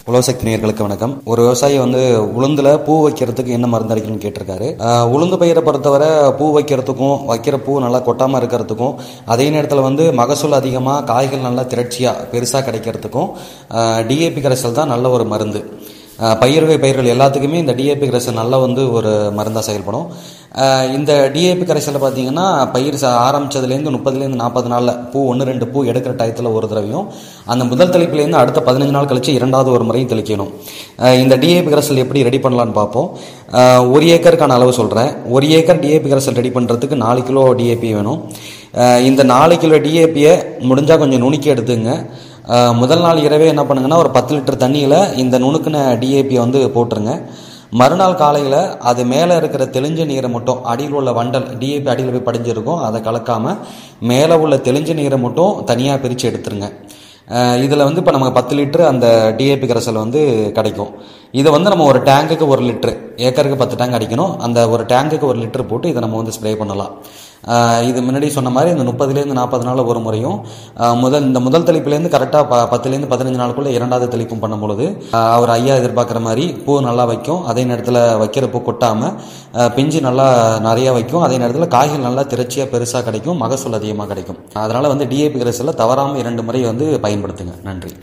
உலகசக்தி நேயர்களுக்கு வணக்கம் ஒரு விவசாயி வந்து உளுந்துல பூ வைக்கிறதுக்கு என்ன மருந்து அடிக்கணும்னு கேட்டிருக்காரு ஆஹ் உளுந்து பயிரை பொறுத்தவரை பூ வைக்கிறதுக்கும் வைக்கிற பூ நல்லா கொட்டாம இருக்கிறதுக்கும் அதே நேரத்தில் வந்து மகசூல் அதிகமாக காய்கள் நல்லா திரட்சியா பெருசாக கிடைக்கிறதுக்கும் டிஏபி கரைசல் தான் நல்ல ஒரு மருந்து ஆஹ் பயிர் வகை பயிர்கள் எல்லாத்துக்குமே இந்த டிஏபி கரைசல் நல்ல வந்து ஒரு மருந்தாக செயல்படும் ஆஹ் இந்த டிஏபி கரைசலில் பார்த்தீங்கன்னா பயிர் ச- ஆரம்பிச்சதுலேருந்து முப்பதுலேருந்து நாற்பது நாளில் பூ ஒன்று ரெண்டு பூ எடுக்கிற டயத்தில் ஒரு தடவையும் அந்த முதல் தெளிப்புலேருந்து அடுத்த பதினஞ்சு நாள் கழிச்சு இரண்டாவது ஒரு முறையும் தெளிக்கணும் ஆஹ் இந்த டிஏபி கரைசல் எப்படி ரெடி பண்ணலான்னு பார்ப்போம் ஆஹ் ஒரு ஏக்கருக்கான அளவு சொல்கிறேன் ஒரு ஏக்கர் டிஏபி கரைசல் ரெடி பண்ணுறதுக்கு நாலு கிலோ டிஏபி வேணும் ஆஹ் இந்த நாலு கிலோ டிஏபியை முடிஞ்சால் கொஞ்சம் நுணுக்கி எடுத்துங்க ஆஹ் முதல் நாள் இரவே என்ன பண்ணுங்கன்னா ஒரு பத்து லிட்டர் தண்ணியில் இந்த நுணுக்குன டிஏபியை வந்து போட்டுருங்க மறுநாள் காலையில் அது மேலே இருக்கிற தெளிஞ்ச நீரை மட்டும் அடியில் உள்ள வண்டல் டிஏபி அடியில் போய் படிஞ்சிருக்கும் அதை கலக்காமல் மேலே உள்ள தெளிஞ்ச நீரை மட்டும் தனியாக பிரித்து எடுத்துருங்க இதில் வந்து இப்போ நமக்கு பத்து லிட்டரு அந்த டிஏபி கரைசல் வந்து கிடைக்கும் இதை வந்து நம்ம ஒரு டேங்குக்கு ஒரு லிட்டரு ஏக்கருக்கு பத்து டேங்க் அடிக்கணும் அந்த ஒரு டேங்குக்கு ஒரு லிட்டர் போட்டு இதை நம்ம வந்து ஸ்ப்ரே பண்ணலாம் ஆஹ் இது முன்னாடி சொன்ன மாதிரி இந்த முப்பதுலேருந்து நாற்பது நாள் ஒரு முறையும் ஆஹ் முதல் இந்த முதல் தெளிப்புலேருந்து கரெக்டாக ப பத்துலேருந்து பதினஞ்சு நாளுக்குள்ள இரண்டாவது தெளிப்பும் பண்ணும்பொழுது ஆஹ் அவர் ஐயா எதிர்பார்க்குற மாதிரி பூ நல்லா வைக்கும் அதே நேரத்தில் வைக்கிற பூ கொட்டாமல் பிஞ்சு நல்லா நிறைய வைக்கும் அதே நேரத்தில் காய்கள் நல்லா திரட்சியாக பெருசாக கிடைக்கும் மகசூல் அதிகமாக கிடைக்கும் அதனால் வந்து டிஏபி கரைசலில் தவறாமல் இரண்டு முறை வந்து பயன்படுத்துங்க நன்றி